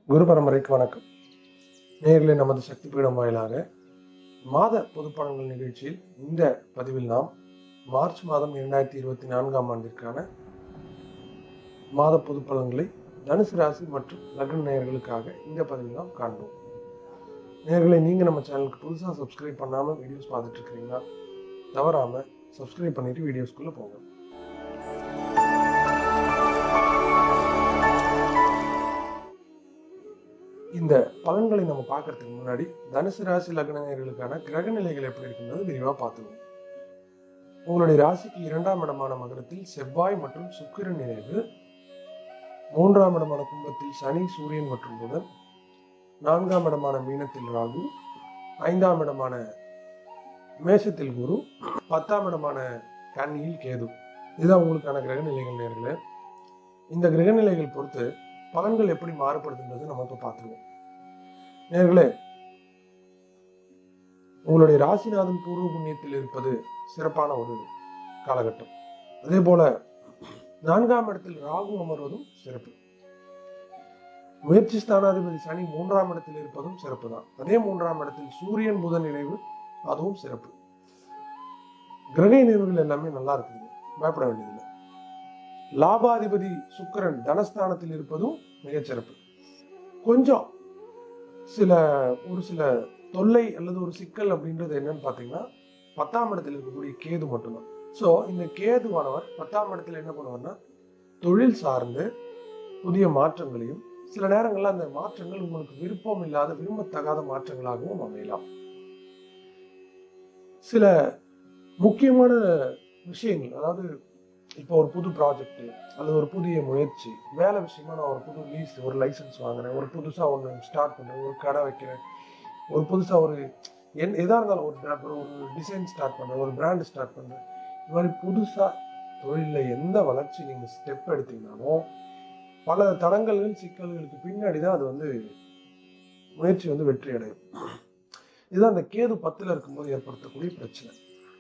குரு பரம்பரைக்கு வணக்கம் நேயர்களே நமது சக்தி பீடம் வாயிலாக மாத பொது பலன்கள் நிகழ்ச்சியில் இந்த பதிவில் நாம் மார்ச் மாதம் இரண்டாயிரத்தி இருபத்தி நான்காம் ஆண்டிற்கான மாத பொது பலன்களை தனுசு ராசி மற்றும் லக்ன நேயர்களுக்காக இந்த பதிவில் நாம் காண்போம் நேயர்களை நீங்கள் நம்ம சேனலுக்கு புதுசாக சப்ஸ்கிரைப் பண்ணாமல் வீடியோஸ் பார்த்துட்டு இருக்கிறீங்கன்னா தவறாமல் சப்ஸ்கிரைப் பண்ணிட்டு வீடியோஸ்குள்ளே போங்க இந்த பலன்களை நம்ம பார்க்கறதுக்கு முன்னாடி தனுசு ராசி லக்ன நேயர்களுக்கான கிரக நிலைகள் எப்படி இருக்குன்றது விரிவாக பார்த்துக்கணும் உங்களுடைய ராசிக்கு இரண்டாம் இடமான மகரத்தில் செவ்வாய் மற்றும் சுக்கிரன் நினைவு மூன்றாம் இடமான கும்பத்தில் சனி சூரியன் மற்றும் புதன் நான்காம் இடமான மீனத்தில் ராகு ஐந்தாம் இடமான மேஷத்தில் குரு பத்தாம் இடமான கன்னியில் கேது இதுதான் உங்களுக்கான கிரக நிலைகள் நேர்களே இந்த கிரக நிலைகள் பொறுத்து பலன்கள் எப்படி மாறுபடுதுன்றது நம்ம இப்போ பார்த்துருவோம் நேர்களே உங்களுடைய ராசிநாதன் பூர்வ புண்ணியத்தில் இருப்பது சிறப்பான ஒரு காலகட்டம் அதே போல நான்காம் இடத்தில் ராகு அமர்வதும் சிறப்பு முயற்சி ஸ்தானாதிபதி சனி மூன்றாம் இடத்தில் இருப்பதும் சிறப்பு தான் அதே மூன்றாம் இடத்தில் சூரியன் புதன் இணைவு அதுவும் சிறப்பு கிரக இணைவுகள் எல்லாமே நல்லா இருக்குது பயப்பட வேண்டியதில்லை லாபாதிபதி சுக்கிரன் தனஸ்தானத்தில் இருப்பதும் மிகச்சிறப்பு கொஞ்சம் சில ஒரு சில தொல்லை அல்லது ஒரு சிக்கல் அப்படின்றது என்னன்னு பார்த்தீங்கன்னா பத்தாம் இடத்தில் இருக்கக்கூடிய கேது மட்டும்தான் ஸோ இந்த கேதுவானவர் பத்தாம் இடத்துல என்ன பண்ணுவார்னா தொழில் சார்ந்து புதிய மாற்றங்களையும் சில நேரங்களில் அந்த மாற்றங்கள் உங்களுக்கு விருப்பம் இல்லாத விரும்பத்தகாத மாற்றங்களாகவும் அமையலாம் சில முக்கியமான விஷயங்கள் அதாவது இப்போ ஒரு புது ப்ராஜெக்ட் அல்லது ஒரு புதிய முயற்சி வேலை விஷயமா நான் ஒரு புது லீஸ் ஒரு லைசன்ஸ் வாங்குறேன் ஒரு புதுசாக ஒன்று ஸ்டார்ட் பண்ணுறேன் ஒரு கடை வைக்கிறேன் ஒரு புதுசாக ஒரு என் எதாக இருந்தாலும் ஒரு dra- ஒரு டிசைன் ஸ்டார்ட் பண்ணுறேன் ஒரு பிராண்ட் ஸ்டார்ட் பண்ணுறேன் இது மாதிரி புதுசாக தொழிலில் எந்த வளர்ச்சி நீங்கள் ஸ்டெப் எடுத்தீங்கனாலும் பல தடங்கல்கள் சிக்கல்களுக்கு பின்னாடி தான் அது வந்து முயற்சி வந்து வெற்றி அடையும் இதுதான் அந்த கேது பத்தில் இருக்கும்போது ஏற்படுத்தக்கூடிய பிரச்சனை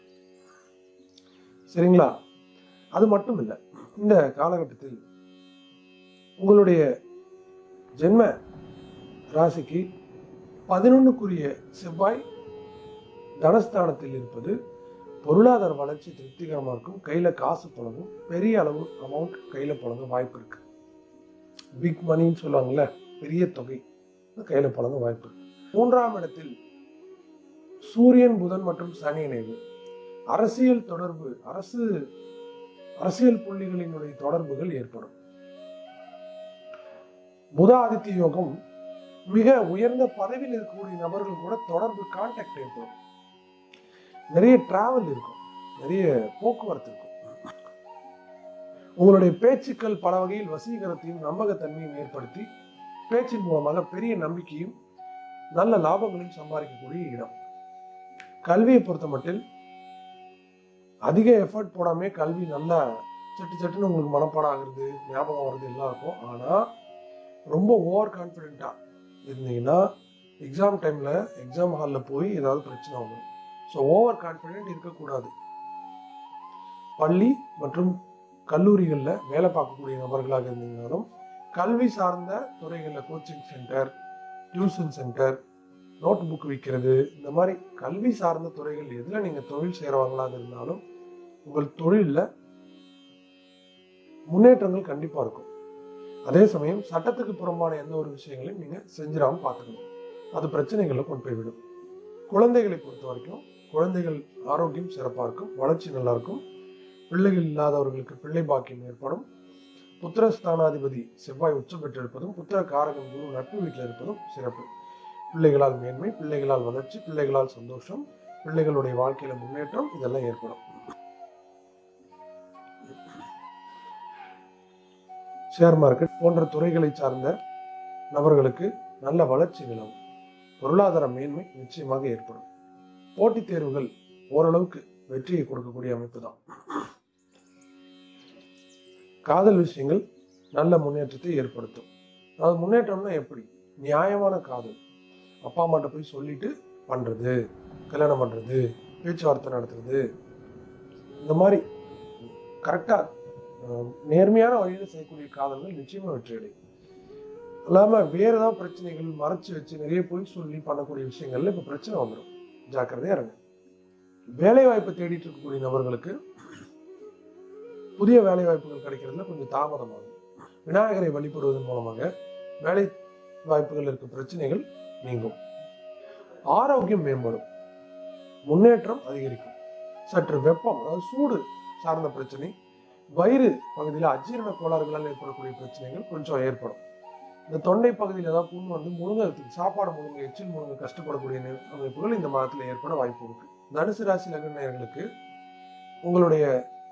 சரிங்களா அது மட்டும் இல்லை இந்த காலகட்டத்தில் உங்களுடைய ஜென்ம ராசிக்கு பதினொன்றுக்குரிய செவ்வாய் தனஸ்தானத்தில் இருப்பது பொருளாதார வளர்ச்சி திருப்திகரமாக இருக்கும் கையில் காசு புழங்கும் பெரிய அளவு அமௌண்ட் கையில் புழங்க வாய்ப்பு இருக்கு பிக் மணின்னு சொல்லுவாங்கல்ல பெரிய தொகை கையில் புழங்க வாய்ப்பு இருக்கு மூன்றாம் இடத்தில் சூரியன் புதன் மற்றும் சனி இணைவு அரசியல் தொடர்பு அரசு அரசியல் புள்ளிகளினுடைய தொடர்புகள் ஏற்படும் புத ஆதித்ய யோகம் மிக உயர்ந்த பதவியில் இருக்கக்கூடிய நபர்கள் கூட தொடர்பு கான்டாக்ட் ஏற்படும் நிறைய டிராவல் இருக்கும் நிறைய போக்குவரத்து இருக்கும் உங்களுடைய பேச்சுக்கள் பல வகையில் வசீகரத்தையும் நம்பகத்தன்மையும் ஏற்படுத்தி பேச்சின் மூலமாக பெரிய நம்பிக்கையும் நல்ல லாபங்களையும் சம்பாதிக்கக்கூடிய இடம் கல்வியை பொறுத்த மட்டில் அதிக எஃபர்ட் போடாமே கல்வி நல்லா சட்டு சட்டுன்னு உங்களுக்கு மனப்பாடம் ஆகுறது ஞாபகம் வருது எல்லாம் இருக்கும் ஆனால் ரொம்ப ஓவர் கான்ஃபிடென்ட்டாக இருந்தீங்கன்னா எக்ஸாம் டைமில் எக்ஸாம் ஹாலில் போய் ஏதாவது பிரச்சனை வரும் ஸோ ஓவர் கான்ஃபிடென்ட் இருக்கக்கூடாது பள்ளி மற்றும் கல்லூரிகளில் வேலை பார்க்கக்கூடிய நபர்களாக இருந்தீங்கனாலும் கல்வி சார்ந்த துறைகளில் coaching centre tuition centre notebook விற்கிறது இந்த மாதிரி கல்வி சார்ந்த துறைகள் எதில் நீங்கள் தொழில் செய்கிறவங்களாக இருந்தாலும் உங்கள் தொழிலில் முன்னேற்றங்கள் கண்டிப்பாக இருக்கும் அதே சமயம் சட்டத்துக்கு புறம்பான எந்த ஒரு விஷயங்களையும் நீங்கள் செஞ்சிடாமல் பார்த்துக்கணும் அது பிரச்சனைகளை கொண்டு போய் விடும் குழந்தைகளை பொறுத்த வரைக்கும் குழந்தைகள் ஆரோக்கியம் சிறப்பாக இருக்கும் வளர்ச்சி நல்லா இருக்கும் பிள்ளைகள் இல்லாதவர்களுக்கு பிள்ளை பாக்கியம் ஏற்படும் புத்திரஸ்தானாதிபதி செவ்வாய் உச்சம் பெற்றிருப்பதும் புத்திர காரகன் குரு நட்பு வீட்டில் இருப்பதும் சிறப்பு பிள்ளைகளால் மேன்மை பிள்ளைகளால் வளர்ச்சி பிள்ளைகளால் சந்தோஷம் பிள்ளைகளுடைய வாழ்க்கையில முன்னேற்றம் இதெல்லாம் ஏற்படும் ஷேர் மார்க்கெட் போன்ற துறைகளை சார்ந்த நபர்களுக்கு நல்ல வளர்ச்சி நிலவும் பொருளாதார மேன்மை நிச்சயமாக ஏற்படும் போட்டித் தேர்வுகள் ஓரளவுக்கு வெற்றியை கொடுக்கக்கூடிய அமைப்பு தான் காதல் விஷயங்கள் நல்ல முன்னேற்றத்தை ஏற்படுத்தும் அது முன்னேற்றம்னா எப்படி நியாயமான காதல் அப்பா அம்மாட்ட போய் சொல்லிட்டு பண்றது கல்யாணம் பண்றது பேச்சுவார்த்தை நடத்துறது இந்த மாதிரி கரெக்டா நேர்மையான வழியில் செய்யக்கூடிய காதல்கள் நிச்சயமா வெற்றி அடையும் இல்லாமல் வேற ஏதாவது பிரச்சனைகள் மறைச்சு வச்சு நிறைய பொய் சொல்லி பண்ணக்கூடிய விஷயங்கள்ல இப்போ பிரச்சனை வந்துடும் ஜாக்கிரதையா இருங்க வேலை வாய்ப்பு தேடிட்டு இருக்கக்கூடிய நபர்களுக்கு புதிய வேலை வாய்ப்புகள் கிடைக்கிறதுல கொஞ்சம் தாமதமாகும் விநாயகரை வழிபடுவதன் மூலமாக வேலை வாய்ப்புகள் இருக்க பிரச்சனைகள் நீங்கும் ஆரோக்கியம் மேம்படும் முன்னேற்றம் அதிகரிக்கும் சற்று வெப்பம் அதாவது சூடு சார்ந்த பிரச்சனை வயிறு பகுதியில் அஜீரண கோளாறுகளால் ஏற்படக்கூடிய பிரச்சனைகள் கொஞ்சம் ஏற்படும் இந்த தொண்டை பகுதியில் ஏதாவது புண் வந்து முழுங்கிறதுக்கு சாப்பாடு முழுங்க எச்சில் முழுங்க கஷ்டப்படக்கூடிய நி- அமைப்புகள் இந்த மாதத்தில் ஏற்பட வாய்ப்பு இருக்கு தனுசு ராசி லக்ன நேயர்களுக்கு உங்களுடைய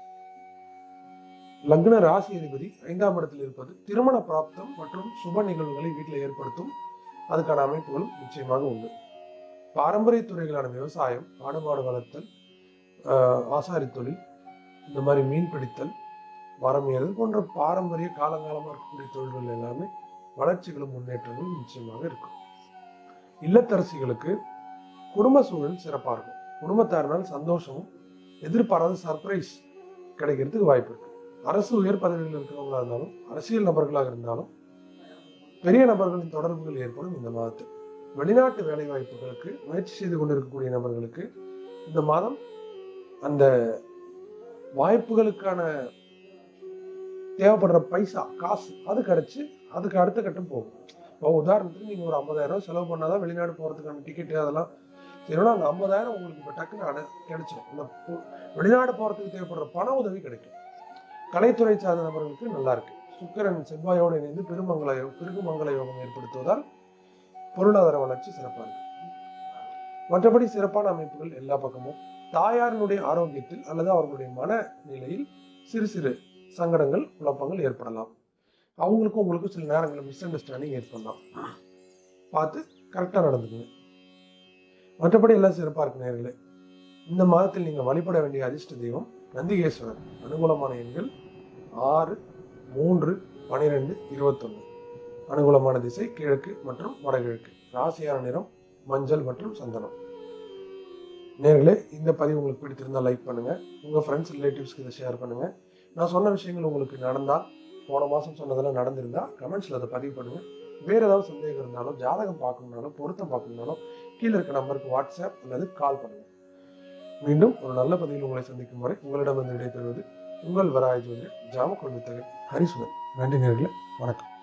லக்ன ராசி அதிபதி ஐந்தாம் இடத்தில் இருப்பது திருமண பிராப்தம் மற்றும் சுப நிகழ்வுகளை வீட்டில் ஏற்படுத்தும் அதுக்கான அமைப்புகளும் நிச்சயமாக உண்டு பாரம்பரிய துறைகளான விவசாயம் ஆடு மாடு வளர்த்தல் ஆஹ், ஆசாரி தொழில் இந்த மாதிரி மீன் பிடித்தல் மரம் ஏறுதல் போன்ற பாரம்பரிய காலங்காலமாக இருக்கக்கூடிய தொழில்கள் எல்லாமே வளர்ச்சிகளும் முன்னேற்றங்களும் நிச்சயமாக இருக்கும் இல்லத்தரசிகளுக்கு குடும்ப சூழல் சிறப்பாக இருக்கும் குடும்பத்தாரினால் சந்தோஷமும் எதிர்பாராத சர்ப்ரைஸ் கிடைக்கிறதுக்கு வாய்ப்பு இருக்கு அரசு உயர் பதவியில் இருக்கிறவங்களா இருந்தாலும் அரசியல் நபர்களாக இருந்தாலும் பெரிய நபர்களின் தொடர்புகள் ஏற்படும் இந்த மாதத்தில் வெளிநாட்டு வேலை வாய்ப்புகளுக்கு முயற்சி செய்து கொண்டிருக்கக்கூடிய நபர்களுக்கு இந்த மாதம் அந்த வாய்ப்புகளுக்கான தேவைப்படுற பைசா காசு அது கிடைச்சு அதுக்கு அடுத்த கட்டம் போகும் இப்போ உதாரணத்துக்கு நீங்கள் ஒரு 50000 ரூபாய் செலவு பண்ணாதான் வெளிநாடு போகிறதுக்கான டிக்கெட்டு அதெல்லாம் சரினா அந்த ஐம்பதாயிரம் உங்களுக்கு இப்போ டக்குன்னு அட கிடைச்சிடும் அந்த பு- வெளிநாடு போகிறதுக்கு தேவைப்படுற பண உதவி கிடைக்கும் கலைத்துறை சார்ந்த நபர்களுக்கு நல்லா இருக்கு சுக்கிரன் செவ்வாயோடு இணைந்து பெருமங்கல யோ- பெருகுமங்கல யோகம் ஏற்படுத்துவதால் பொருளாதார வளர்ச்சி சிறப்பாக இருக்கு மற்றபடி சிறப்பான அமைப்புகள் எல்லா பக்கமும் தாயாரினுடைய ஆரோக்கியத்தில் அல்லது அவர்களுடைய மனநிலையில் சிறு சிறு சங்கடங்கள் குழப்பங்கள் ஏற்படலாம் அவங்களுக்கும் உங்களுக்கும் சில நேரங்களில் மிஸ் அண்டர்ஸ்டாண்டிங் ஏற்படலாம் பார்த்து கரெக்டாக நடந்துக்குங்க மற்றபடி எல்லாம் சிறப்பாக இருக்கு நேர்களே இந்த மாதத்தில் நீங்கள் வழிபட வேண்டிய அதிர்ஷ்ட தெய்வம் நந்திகேஸ்வரர் அனுகூலமான எண்கள் ஆறு மூன்று பனிரெண்டு இருபத்தொன்று அனுகூலமான திசை கிழக்கு மற்றும் வடகிழக்கு ராசியான நிறம் மஞ்சள் மற்றும் சந்தனம் நேர்களே இந்த பதிவு உங்களுக்கு பிடித்திருந்தால் லைக் பண்ணுங்க உங்க ஃப்ரெண்ட்ஸ் ரிலேட்டிவ்ஸ்க்கு இதை ஷேர் பண்ணுங்க நான் சொன்ன விஷயங்கள் உங்களுக்கு நடந்தால் போன மாதம் சொன்னதெல்லாம் நடந்திருந்தா கமெண்ட்ஸில் அதை பதிவு பண்ணுங்க வேற ஏதாவது சந்தேகம் இருந்தாலும் ஜாதகம் பார்க்கணுனாலும் பொருத்தம் பார்க்கணுனாலும் கீழே இருக்க நம்பருக்கு வாட்ஸ்அப் அல்லது கால் பண்ணுங்க மீண்டும் ஒரு நல்ல பதிவில் உங்களை சந்திக்கும் வரை உங்களிடமிருந்து விடைபெறுவது உங்கள் வராய் ஜோதிடர் ஜாமக்கொண்டு தகவல் ஹரிசுதன் நன்றி நேர்களே வணக்கம்